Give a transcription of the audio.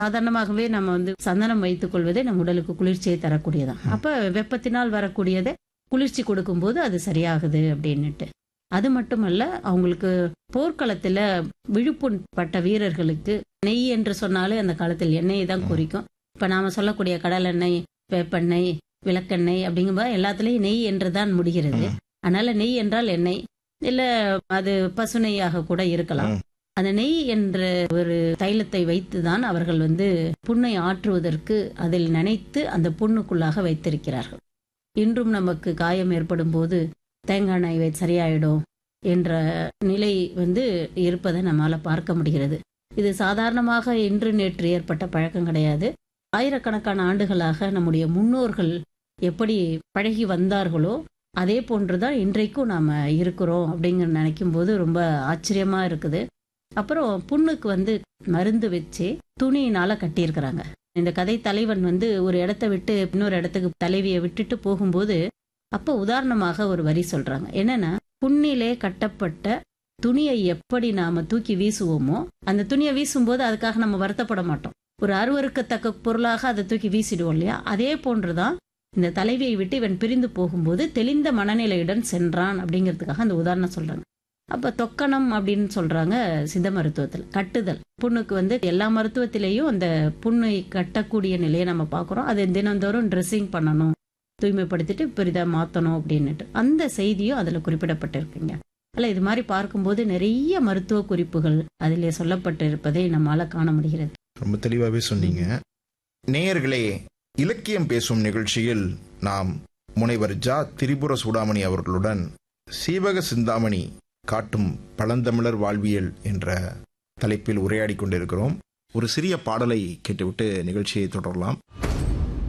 சாதாரணமாகவே நம்ம வந்து சந்தனம் வைத்துக் கொள்வதே நம் உடலுக்கு குளிர்ச்சியை தரக்கூடியதான் அப்ப வெப்பத்தினால் வரக்கூடியதை குளிர்ச்சி கொடுக்கும்போது அது சரியாகுது அப்படின்னுட்டு அது மட்டுமல்ல அவங்களுக்கு போர்க்களத்துல விழுப்புண் பட்ட வீரர்களுக்கு நெய் என்று சொன்னாலே அந்த காலத்தில் எண்ணெயை தான் குறிக்கும் இப்ப நாம சொல்லக்கூடிய கடலெண்ணெய் வேப்பெண்ணெய் விளக்கெண்ணெய் அப்படிங்கும்போது எல்லாத்துலயும் நெய் என்று தான் முடிகிறது ம். அதனால நெய் என்றால் எண்ணெய் இல்ல அது பசுநெய்யாக கூட இருக்கலாம் ம். அந்த நெய் என்ற ஒரு தைலத்தை வைத்துதான் அவர்கள் வந்து புண்ணை ஆற்றுவதற்கு அதில் நினைத்து அந்த புண்ணுக்குள்ளாக வைத்திருக்கிறார்கள் இன்றும் நமக்கு காயம் ஏற்படும் போது தேங்காய் எண்ணெய் வை சரியாயிடும் என்ற நிலை வந்து இருப்பதை நம்மால பார்க்க முடிகிறது இது சாதாரணமாக இன்று நேற்று ஏற்பட்ட பழக்கம் கிடையாது ஆயிரக்கணக்கான ஆண்டுகளாக நம்முடைய முன்னோர்கள் எப்படி பழகி வந்தார்களோ அதே போன்றுதான் இன்றைக்கும் நாம இருக்கிறோம் அப்படிங்கிற நினைக்கும் போது ரொம்ப ஆச்சரியமா இருக்குது அப்புறம் புண்ணுக்கு வந்து மருந்து வச்சு துணியினால கட்டியிருக்கிறாங்க இந்த கதை தலைவன் வந்து ஒரு இடத்த விட்டு இன்னொரு இடத்துக்கு தலைவியை விட்டுட்டு போகும்போது அப்ப உதாரணமாக ஒரு வரி சொல்றாங்க என்னன்னா புண்ணிலே கட்டப்பட்ட துணியை எப்படி நாம தூக்கி வீசுவோமோ அந்த துணியை வீசும்போது அதுக்காக நம்ம வருத்தப்பட மாட்டோம் ஒரு அருவருக்கத்தக்க பொருளாக அதை தூக்கி வீசிடுவோம் இல்லையா அதே போன்றுதான் இந்த தலைவியை விட்டு இவன் பிரிந்து போகும்போது தெளிந்த மனநிலையுடன் சென்றான் அப்படிங்கிறதுக்காக அந்த உதாரணம் சொல்றாங்க அப்ப தொக்கணம் அப்படின்னு சொல்றாங்க சித்த மருத்துவத்தில் கட்டுதல் புண்ணுக்கு வந்து எல்லா மருத்துவத்திலையும் அந்த புண்ணை கட்டக்கூடிய நிலையை நம்ம பார்க்குறோம் அதை தினந்தோறும் ட்ரெஸ்ஸிங் பண்ணணும் தூய்மைப்படுத்திட்டு பெரிதா மாத்தணும் அப்படின்னுட்டு அந்த செய்தியும் அதுல குறிப்பிடப்பட்டிருக்குங்க அல்ல இது மாதிரி பார்க்கும்போது நிறைய மருத்துவ குறிப்புகள் அதிலே சொல்லப்பட்டிருப்பதை நம்மால காண முடிகிறது ரொம்ப தெளிவாகவே சொன்னீங்க நேயர்களே இலக்கியம் பேசும் நிகழ்ச்சியில் நாம் முனைவர் ஜா திரிபுர சூடாமணி அவர்களுடன் சீவக சிந்தாமணி காட்டும் பழந்தமிழர் வாழ்வியல் என்ற தலைப்பில் உரையாடி கொண்டிருக்கிறோம் ஒரு சிறிய பாடலை கேட்டுவிட்டு நிகழ்ச்சியை தொடரலாம்